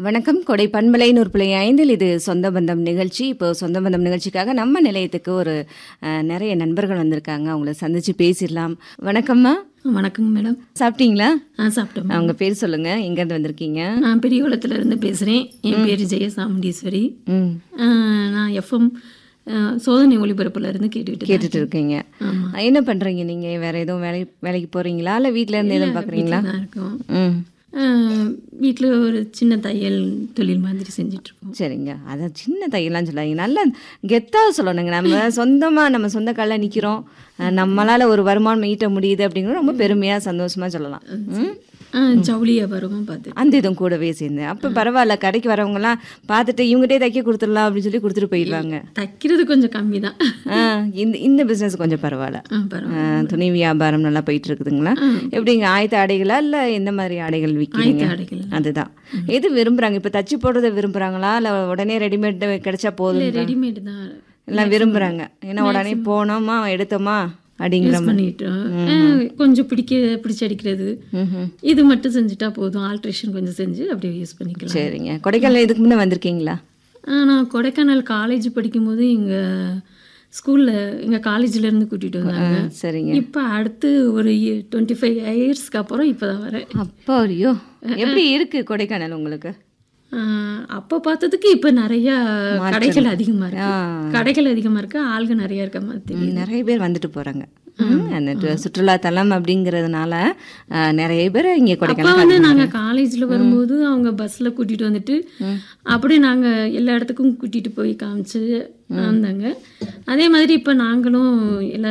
வணக்கம் கொடை பண்பலை நூற்புள்ளி ஐந்தில் இது சொந்த பந்தம் நிகழ்ச்சி இப்போ சொந்த பந்தம் நிகழ்ச்சிக்காக நம்ம நிலையத்துக்கு ஒரு அஹ், நிறைய நண்பர்கள் வந்திருக்காங்க அவங்கள சந்திச்சு பேசிடலாம் வணக்கம்மா வணக்கங்க மேடம் சாப்பிட்டீங்களா ஆ சாப்பிட்டோம் அவங்க பேர் சொல்லுங்க எங்கேருந்து வந்திருக்கீங்க நான் பெரியகுளத்துல இருந்து பேசுகிறேன் என் பேர் ஜெயசாமுண்டீஸ்வரி ம் ஆ, நான் எஃப்எம் சோதனை ஒளிபரப்புல இருந்து கேட்டுக்கிட்டு இருக்கேன். கேட்டுட்டு இருக்கீங்க ஆமா. என்ன பண்றீங்க நீங்க வேற எதுவும் வேலை வேலைக்கு போறீங்களா இல்ல வீட்ல இருந்து எதுவும் பாக்குறீங்களா தான் இருக்கோம் ம் வீட்டில் ஒரு சின்ன தையல் தொழில் மாதிரி செஞ்சுட்டு இருக்கோம் சரிங்க அதான் சின்ன தையெல்லாம் சொல்லாதீங்க நல்லா கெத்தா சொல்லணுங்க நம்ம சொந்தமா நம்ம சொந்த கால்ல நிக்கிறோம் அஹ் நம்மளால ஒரு வருமானம் ஈட்ட முடியுது அப்படிங்கிறது ரொம்ப பெருமையா சந்தோஷமா சொல்லலாம் ம் ஆ, ஜவுளி வியாபாரமும் பார்த்து அந்த இதுவும் கூடவே சேர்ந்து அப்ப பரவாயில்ல கடைக்கு வரவங்கலாம் பார்த்துட்டு இவங்ககிட்டே தைக்க கொடுத்துடலாம் அப்படின்னு சொல்லி கொடுத்துட்டு போயிடுவாங்க தைக்கிறது கொஞ்சம் கம்மி தான் ஆ, இந்த இந்த பிசினஸ் கொஞ்சம் பரவாயில்ல பரவாயில்ல ஆ, துணி வியாபாரம் நல்லா போயிட்டு இருக்குதுங்களா எப்படிங்க ஆயத்த ஆடைகளா இல்ல எந்த மாதிரி ஆடைகள் விற்கிறீங்க ஆயத்த ஆடைகள். அதுதான் எது விரும்புறாங்க இப்ப தச்சு போடுறத விரும்புறாங்களா இல்ல உடனே ரெடிமேட் கிடைச்சா போதும் ரெடிமேட் தான் எல்லாம் விரும்புறாங்க ஏன்னா உடனே போனோமா எடுத்தோமா அப்படிங்கிற யூஸ் பண்ணிட்டோம் ஆ, கொஞ்சம் பிடிக்க பிடிச்சி அடிக்கிறது ம்ஹும். இது மட்டும் செஞ்சுட்டா போதும் ஆல்ட்ரேஷன் கொஞ்சம் செஞ்சு அப்படியே யூஸ் பண்ணிக்கலாம் சரிங்க கொடைக்கானல் இதுக்கு முன்ன வந்திருக்கீங்களா ஆ, நான் கொடைக்கானல் காலேஜ் படிக்கும்போது எங்கள் ஸ்கூலில் எங்கள் காலேஜ்லேருந்து கூட்டிகிட்டு வந்தாங்க சரிங்க இப்போ அடுத்து ஒரு டுவெண்ட்டி ஃபைவ் இயர்ஸ்க்கு அப்புறம் இப்போ தான் வரேன் அப்பா ஐயோ எப்படி இருக்கு கொடைக்கானல் உங்களுக்கு ஆ, அப்போ பார்த்ததுக்கு இப்போ நிறையா கடைகள் அதிகமாக இருக்கு கடைகள் அதிகமாக இருக்கு ஆள்கள் நிறையா இருக்க மாதிரி தெரியுது ம், நிறைய பேர் வந்துட்டு போறாங்க ம், அந்த டு- சுற்றுலா தலம் அப்படிங்கறதுனால ஆ, நிறைய பேர் இங்க அப்போ கொடைக்கானல் வந்து நாங்கள் காலேஜில் வரும்போது அவங்க பஸ்ஸில் கூட்டிகிட்டு வந்துட்டு அப்படியே நாங்கள் எல்லா இடத்துக்கும் கூட்டிகிட்டு போய் காமிச்சு வந்தாங்க அதே மாதிரி இப்போ நாங்களும் எல்லா